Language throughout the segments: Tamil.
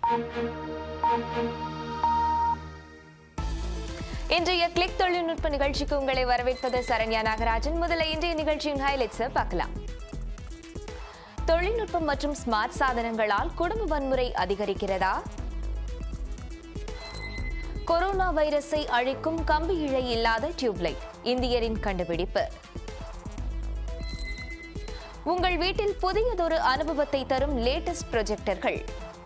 இன்றைய கிளிக் தொழில்நுட்ப நிகழ்ச்சிக்கு உங்களை வரவேற்பது சரண்யா நாகராஜன் முதல்ல இன்றைய நிகழ்ச்சியின் ஹைலைட்ஸை பார்க்கலாம் தொழில்நுட்பம் மற்றும் ஸ்மார்ட் சாதனங்களால் குடும்ப வன்முறை அதிகரிக்கிறதா கொரோனா வைரஸை அழிக்கும் கம்பி இழை இல்லாத டியூப்லைட் இந்தியரின் கண்டுபிடிப்பு உங்கள் வீட்டில் புதியதொரு அனுபவத்தை தரும் லேட்டஸ்ட் ப்ரொஜெக்டர்கள்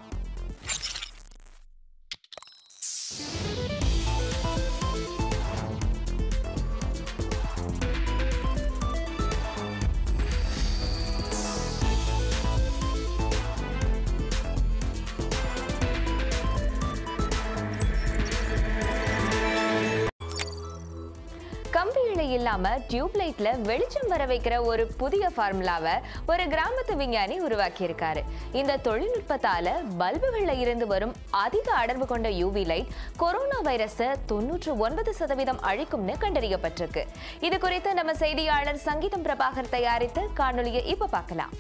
கம்பி இழை இல்லாம டியூப் லைட்ல வெளிச்சம் வர வைக்கிற ஒரு புதிய ஃபார்முலாவை ஒரு கிராமத்து விஞ்ஞானி உருவாக்கி இருக்காரு இந்த தொழில்நுட்பத்தால பல்புகள்ல இருந்து வரும் அதிக அடர்வு கொண்ட யூவி லைட் கொரோனா வைரஸை தொன்னூற்று ஒன்பது சதவீதம் அழிக்கும்னு கண்டறியப்பட்டிருக்கு இது குறித்து நம்ம செய்தியாளர் சங்கீதம் பிரபாகர் தயாரித்த காணொலியை இப்ப பார்க்கலாம்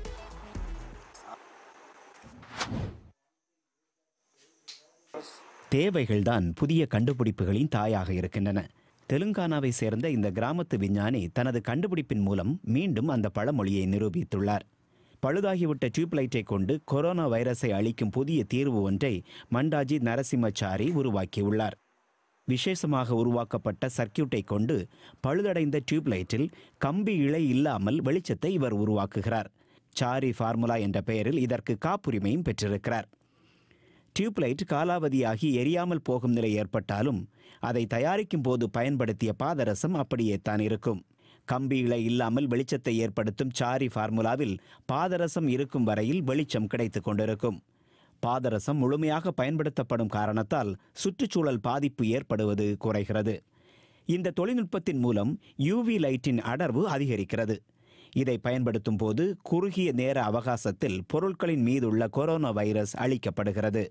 தேவைகள்தான் புதிய கண்டுபிடிப்புகளின் தாயாக இருக்கின்றன தெலுங்கானாவை சேர்ந்த இந்த கிராமத்து விஞ்ஞானி தனது கண்டுபிடிப்பின் மூலம் மீண்டும் அந்த பழமொழியை நிரூபித்துள்ளார் பழுதாகிவிட்ட டியூப்லைட்டை கொண்டு கொரோனா வைரஸை அழிக்கும் புதிய தீர்வு ஒன்றை மண்டாஜி நரசிம்மச்சாரி உருவாக்கியுள்ளார் விசேஷமாக உருவாக்கப்பட்ட சர்க்கியூட்டை கொண்டு பழுதடைந்த டியூப்லைட்டில் கம்பி இழை இல்லாமல் வெளிச்சத்தை இவர் உருவாக்குகிறார் சாரி ஃபார்முலா என்ற பெயரில் இதற்கு காப்புரிமையும் பெற்றிருக்கிறார் டியூப்லைட் காலாவதியாகி எரியாமல் போகும் நிலை ஏற்பட்டாலும் அதை தயாரிக்கும் போது பயன்படுத்திய பாதரசம் அப்படியே தான் இருக்கும் கம்பி இழை இல்லாமல் வெளிச்சத்தை ஏற்படுத்தும் சாரி ஃபார்முலாவில் பாதரசம் இருக்கும் வரையில் வெளிச்சம் கிடைத்துக் கொண்டிருக்கும் பாதரசம் முழுமையாக பயன்படுத்தப்படும் காரணத்தால் சுற்றுச்சூழல் பாதிப்பு ஏற்படுவது குறைகிறது இந்த தொழில்நுட்பத்தின் மூலம் யூவி லைட்டின் அடர்வு அதிகரிக்கிறது இதை பயன்படுத்தும் போது குறுகிய நேர அவகாசத்தில் பொருட்களின் மீதுள்ள கொரோனா வைரஸ் அழிக்கப்படுகிறது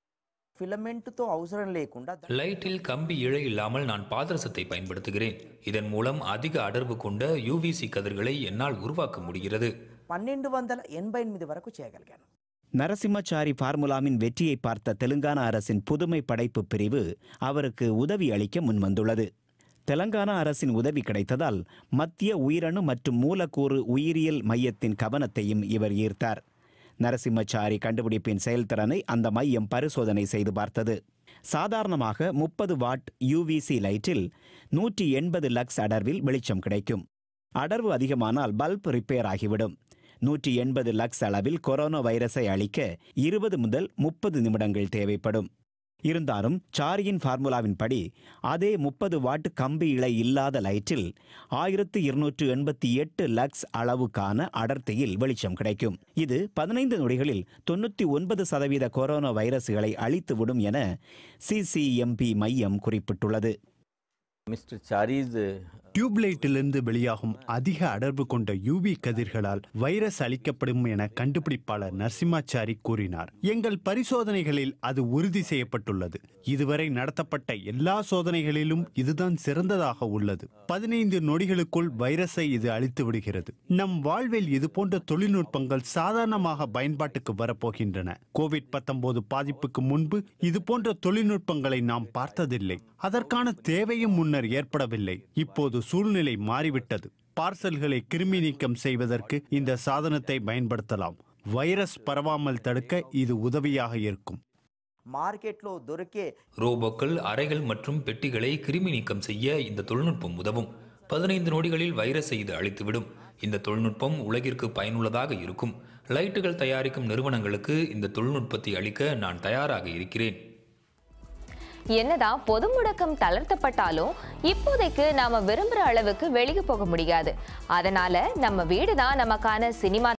ఫిలమెంట్తో అవసరం లేకుండా దా- லைட்டில் கம்பி இழை இல்லாமல் நான் பாதரசத்தை பயன்படுத்துகிறேன் இதன் மூலம் அதிக அடர்வு கொண்ட யூவிசி கதிர்களை என்னால் உருவாக்க முடிகிறது పన్నెండు వందల ఎనభై ఎనిమిది వరకు చేయగలిగాను நரசிம்மச்சாரி ஃபார்முலாவின் வெற்றியை பார்த்த தெலுங்கானா அரசின் புதுமை படைப்பு பிரிவு அவருக்கு உதவி அளிக்க முன்வந்துள்ளது தெலங்கானா அரசின் உதவி கிடைத்ததால் மத்திய உயிரணு மற்றும் மூலக்கூறு உயிரியல் மையத்தின் கவனத்தையும் இவர் ஈர்த்தார் நரசிம்மச்சாரி கண்டுபிடிப்பின் செயல்திறனை அந்த மையம் பரிசோதனை செய்து பார்த்தது சாதாரணமாக முப்பது வாட் யூவிசி லைட்டில் நூற்றி எண்பது லக்ஸ் அடர்வில் வெளிச்சம் கிடைக்கும் அடர்வு அதிகமானால் பல்ப் ரிப்பேர் ஆகிவிடும் நூற்றி எண்பது லக்ஸ் அளவில் கொரோனா வைரஸை அழிக்க இருபது முதல் முப்பது நிமிடங்கள் தேவைப்படும் இருந்தாலும் சாரியின் ஃபார்முலாவின் படி அதே முப்பது வாட் கம்பி இழை இல்லாத லைட்டில் ஆயிரத்து இருநூற்று எண்பத்தி எட்டு லக்ஸ் அளவுக்கான அடர்த்தியில் வெளிச்சம் கிடைக்கும் இது பதினைந்து நொடிகளில் தொண்ணூற்றி ஒன்பது சதவீத கொரோனா வைரசுகளை அழித்துவிடும் என சிசிஎம்பி மையம் குறிப்பிட்டுள்ளது மிஸ்டர் சாரிஸ் டியூப்லைட்டிலிருந்து வெளியாகும் அதிக அடர்வு கொண்ட யூவி கதிர்களால் வைரஸ் அளிக்கப்படும் என கண்டுபிடிப்பாளர் நரசிம்மாச்சாரி கூறினார் எங்கள் பரிசோதனைகளில் அது உறுதி செய்யப்பட்டுள்ளது இதுவரை நடத்தப்பட்ட எல்லா சோதனைகளிலும் இதுதான் சிறந்ததாக உள்ளது பதினைந்து நொடிகளுக்குள் வைரஸை இது அழித்து விடுகிறது நம் வாழ்வில் இது போன்ற தொழில்நுட்பங்கள் சாதாரணமாக பயன்பாட்டுக்கு வரப்போகின்றன கோவிட் 19 பாதிப்புக்கு முன்பு இது போன்ற தொழில்நுட்பங்களை நாம் பார்த்ததில்லை அதற்கான தேவையும் முன்னர் ஏற்படவில்லை இப்போது சூழ்நிலை மாறிவிட்டது பார்சல்களை கிருமி நீக்கம் செய்வதற்கு இந்த சாதனத்தை பயன்படுத்தலாம் வைரஸ் பரவாமல் தடுக்க இது உதவியாக இருக்கும் మార్కెట్లో దొరికే ரோபோக்கள் அறைகள் மற்றும் பெட்டிகளை கிருமி நீக்கம் செய்ய இந்த தொழில்நுட்பம் உதவும் பதினைந்து நொடிகளில் வைரஸை இது அழித்துவிடும் இந்த தொழில்நுட்பம் உலகிற்கு பயனுள்ளதாக இருக்கும் லைட்டுகள் தயாரிக்கும் நிறுவனங்களுக்கு இந்த தொழில்நுட்பத்தை அளிக்க நான் தயாராக இருக்கிறேன் என்னதான் பொது முடக்கம் தளர்த்தப்பட்டாலும் இப்போதைக்கு நாம விரும்புற அளவுக்கு வெளியே போக முடியாது அதனால நம்ம வீடு தான் நமக்கான சினிமா